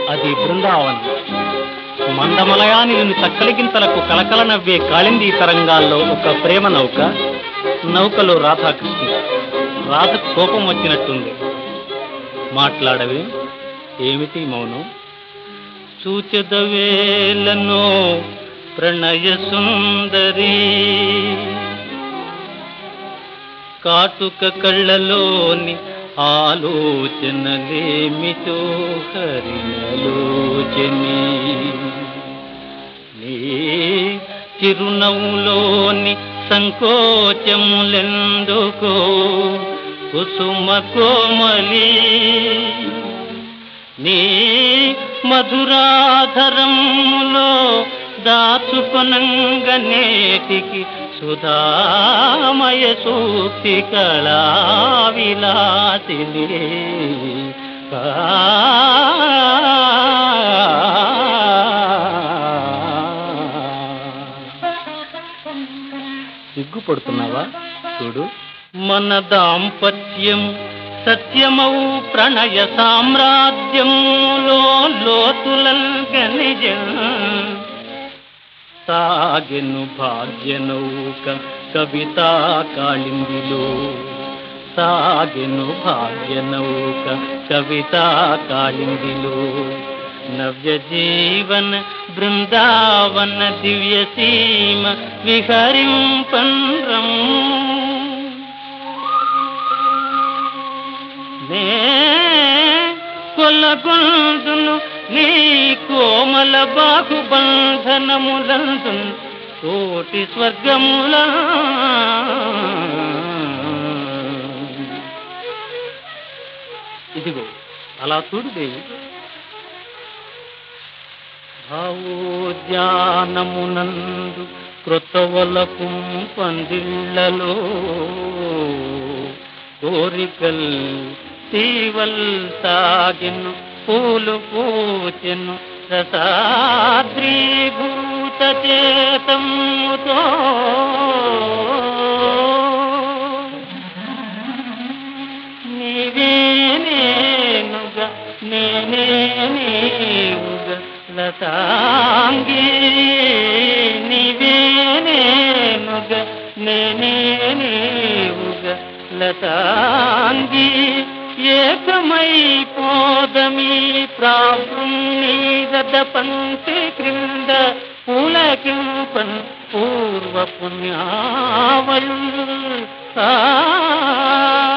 అది బృందావనం మందమలయాని చక్కలిగింతలకు కలకల నవ్వే కాళింది తరంగాల్లో ఒక ప్రేమ నౌక నౌకలో రాధాకృష్ణ రాధ కోపం వచ్చినట్టుంది మాట్లాడవే ఏమిటి మౌనం సూచదవేలను ప్రణయ సుందరి కాటుక కళ్ళలోని ఆలోచనలేమితో హరిలోచని నీ చిరునవ్వులోని సంకోచములెందుకో కుసుమ కోమలి నీ మధురాధరములో దాచుకొనంగనేటికి సుధామయ సూక్తి కళా విలాసిని సిగ్గుపడుతున్నావా చూడు మన దాంపత్యం సత్యమౌ ప్రణయ సామ్రాజ్యంలో లోతులల్గనిజం సాగెను భాగ్యనౌక కవితా కాళిందిలో సాగెను భాగ్యనౌక కవితా కాళిందిలో నవ్య జీవన బృందావన దివ్య సీమ విహరింపన్రం నే కొల్లగొందును నీ కోమల బాహుబంధనములందు కోటి స్వర్గముల ఇదిగో అలా చూడు దేవి భావోద్యానమునందు క్రొత్తవలకు పందిళ్ళలో కోరికల్ తీవల్ సాగిను పూలు పూచెను రసాద్రీభూత చేతముతో నీవే నేనుగా నేనే నీవుగా లతాంగి నీవే నేనుగా నేనే నీవుగా లతాంగి ఏకమై పోదమీ ప్రాభృం నీరద పంక్తి క్రింద పులకింపన్ పూర్వ పుణ్యావళు ఆ